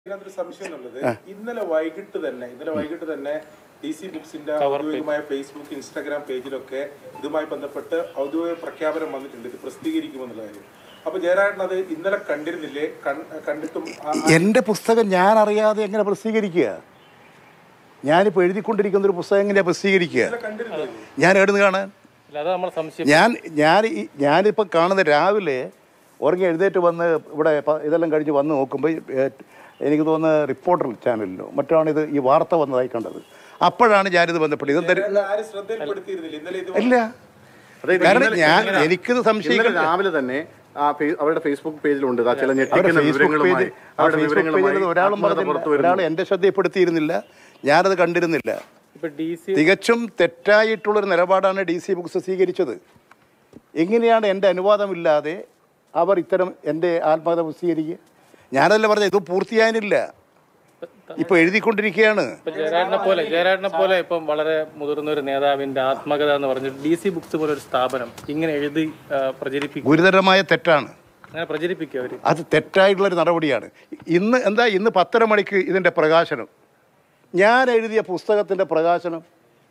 ഇതിനകത്തൊരു സംശയം എന്നുള്ളത് ഇന്നലെ വൈകിട്ട് തന്നെ ഇന്നലെ വൈകിട്ട് തന്നെ ഡി സി ബുക്സിന്റെ ഔദ്യോഗികമായ ഫേസ്ബുക്ക് ഇൻസ്റ്റാഗ്രാം പേജിലൊക്കെ ഇതുമായി ബന്ധപ്പെട്ട് ഔദ്യോഗിക പ്രഖ്യാപനം വന്നിട്ടുണ്ട് ഇത് പ്രസിദ്ധീകരിക്കുമെന്നുള്ള കാര്യം അപ്പൊ ജയരാജൻ അത് ഇന്നലെ കണ്ടിരുന്നില്ലേ കൺ- കണ്ടിട്ടും ആ- എൻ്റെ പുസ്തകം ഞാൻ അറിയാതെ എങ്ങനെ പ്രസിദ്ധീകരിക്കുക ഞാനിപ്പോൾ എഴുതിക്കൊണ്ടിരിക്കുന്ന ഒരു പുസ്തകം എങ്ങനെയാണ് പ്രസിദ്ധീകരിക്കുക ഇന്നലെ കണ്ടിരുന്നില്ലേ ഞാൻ എവിടുന്ന് കാണാൻ അല്ല അതാ നമ്മളെ സംശയം ഞാൻ ഞാൻ ഈ- ഞാനിപ്പോൾ കാണുന്ന രാവിലെ ഉറങ്ങി എഴുന്നേറ്റ് വന്ന് ഇവിടെ പ- ഇതെല്ലാം കഴിഞ്ഞ് വന്ന് നോക്കുമ്പോൾ എനിക്ക് തോന്നുന്ന റിപ്പോർട്ടർ ചാനലിലോ മറ്റാണ് ഇത് ഈ വാർത്ത വന്നതായി കണ്ടത് അപ്പോഴാണ് ഞാനിത് ബന്ധപ്പെട്ടത് ഇതെന്താ ഇന്നലെ ആരും ശ്രദ്ധയിൽപ്പെടുത്തിയിരുന്നില്ല ഇന്നലെ ഇത് ഇല്ല അതായത് കാരണം ഇന്നലെ- ഞാൻ ഇന്നലെ- എനിക്കിത് ഇന്നലെ സംശയിക്കില്ല രാവിലെ തന്നെ ആ ഫേ- അവരുടെ ഫേസ്ബുക്ക് പേജിലുണ്ട് ആ ചില അവരുടെ ഞെട്ടിക്കുന്ന ഫേസ്ബുക്ക് വിവരങ്ങളുമായി പേജ് ആ അവരുടെ ഫേസ്ബുക്ക് വിവരങ്ങളുമായി പേജിൽ ഒരാളും ആത്മകഥ പറഞ്ഞില്ല പുറത്തു ഒരാൾ വരുന്നു എൻ്റെ ശ്രദ്ധയിൽപ്പെടുത്തിയിരുന്നില്ല ഞാനത് കണ്ടിരുന്നില്ല ഇപ്പൊ ഡി സി തികച്ചും തെറ്റായിട്ടുള്ളൊരു നിലപാടാണ് ഡി സി ബുക്സ് സ്വീകരിച്ചത് എങ്ങനെയാണ് എൻ്റെ അനുവാദമില്ലാതെ അവർ ഇത്തരം എൻ്റെ ആത്മകഥ പ്രസിദ്ധീകരിക്കുക ഞാനല്ല പറഞ്ഞത് ഇത് പൂർത്തിയായനില്ല ഇപ്പോൾ എഴുതിക്കൊണ്ടിരിക്കുകയാണ് ഇപ്പൊ ജയരാജനെ പോലെ ജയരാജനെ പോലെ ഇപ്പം വളരെ മുതിർന്ന ഒരു നേതാവിന്റെ ആത്മകഥ എന്ന് പറഞ്ഞിട്ട് ഡി സി ബുക്സ് പോലെ ഒരു സ്ഥാപനം ഇങ്ങനെ എഴുതി ആ, പ്രചരിപ്പിക്കും ഗുരുതരമായ തെറ്റാണ് അങ്ങനെ പ്രചരിപ്പിക്കും അവര് അത് തെറ്റായിട്ടുള്ളൊരു നടപടിയാണ് ഇന്ന് എന്താ ഇന്ന് പത്തര മണിക്ക് ഇതിൻ്റെ പ്രകാശനം ഞാൻ എഴുതിയ പുസ്തകത്തിൻ്റെ പ്രകാശനം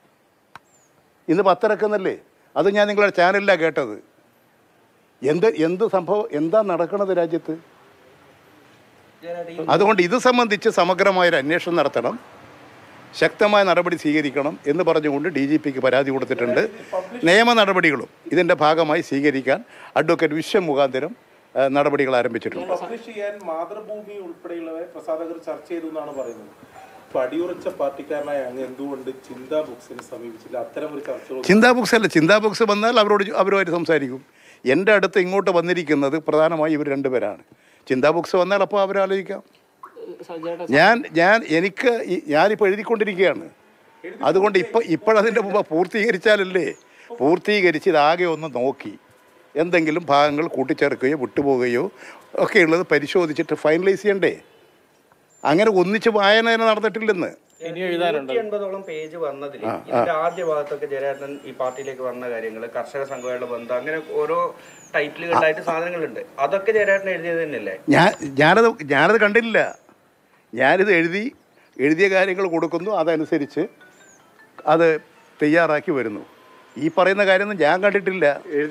ഇന്ന് പത്തരക്കെന്നല്ലേ അത് ഞാൻ നിങ്ങളുടെ ചാനലിലാണ് കേട്ടത് എന്ത് എന്ത് സംഭവം എന്താ നടക്കണത് രാജ്യത്ത് അതുകൊണ്ട് ഇത് സംബന്ധിച്ച് സമഗ്രമായൊരു അന്വേഷണം നടത്തണം ശക്തമായ നടപടി സ്വീകരിക്കണം എന്ന് പറഞ്ഞുകൊണ്ട് ഡി ജി പിക്ക് പരാതി കൊടുത്തിട്ടുണ്ട് നിയമ നടപടികളും ഇതിൻ്റെ ഭാഗമായി സ്വീകരിക്കാൻ അഡ്വക്കേറ്റ് വിശ്വം മുഖാന്തരം ആ, നടപടികൾ ആരംഭിച്ചിട്ടുണ്ട് പബ്ലിഷ് ചെയ്യാൻ മാതൃഭൂമി ഉൾപ്പെടെയുള്ളവരെ പ്രസാധകർ ചർച്ച ചെയ്തു എന്നാണ് പറയുന്നത് അപ്പൊ അടിയുറച്ച പാർട്ടിക്കാരനായ അങ്ങ് എന്തുകൊണ്ട് ചിന്താ ബുക്സിനെ സമീപിച്ചില്ല അത്തരം ഒരു ചർച്ചകൾ ചിന്താ ബുക്സ് അല്ല ചിന്താ ബുക്സ് വന്നാൽ അവരോട് ചോ- അവരുമായിട്ട് സംസാരിക്കും എൻ്റെ അടുത്ത് ഇങ്ങോട്ട് വന്നിരിക്കുന്നത് പ്രധാനമായി ഇവർ രണ്ടുപേരാണ് ചിന്താ ബുക്സ് വന്നാൽ അപ്പോൾ അവരാലോചിക്കാം ഞാൻ ഞാൻ എനിക്ക് ഈ- ഞാനിപ്പോൾ എഴുതിക്കൊണ്ടിരിക്കുകയാണ് അതുകൊണ്ട് ഇപ്പോൾ ഇപ്പോഴതിൻ്റെ മുമ്പ് പൂർത്തീകരിച്ചാലല്ലേ പൂർത്തീകരിച്ച് ഇതാകെ ഒന്ന് നോക്കി എന്തെങ്കിലും ഭാഗങ്ങൾ കൂട്ടിച്ചേർക്കുകയോ വിട്ടുപോവുകയോ ഒക്കെയുള്ളത് പരിശോധിച്ചിട്ട് ഫൈനലൈസ് ചെയ്യണ്ടേ അങ്ങനെ ഒന്നിച്ച് വായന തന്നെ നടന്നിട്ടില്ലെന്ന് ഇനി എഴുതാനുണ്ട് എൺപതോളം പേജ് വന്നതിൽ ഇതിന്റെ ആദ്യ ഭാഗത്തൊക്കെ ജയരാജൻ ഈ പാർട്ടിയിലേക്ക് വന്ന കാര്യങ്ങൾ കർഷക സംഘങ്ങളുടെ ബന്ധം അങ്ങനെ ഓരോ ടൈറ്റിലുകളിലായിട്ട് സാധനങ്ങളുണ്ട് അതൊക്കെ ജയരാജൻ എഴുതിയത് തന്നെയല്ലേ ഞാൻ ഞാനത് ഞാനത് കണ്ടില്ല ഞാനിത് എഴുതി എഴുതിയ കാര്യങ്ങൾ കൊടുക്കുന്നു അതനുസരിച്ച് അത് തയ്യാറാക്കി വരുന്നു ഈ പറയുന്ന കാര്യമൊന്നും ഞാൻ കണ്ടിട്ടില്ല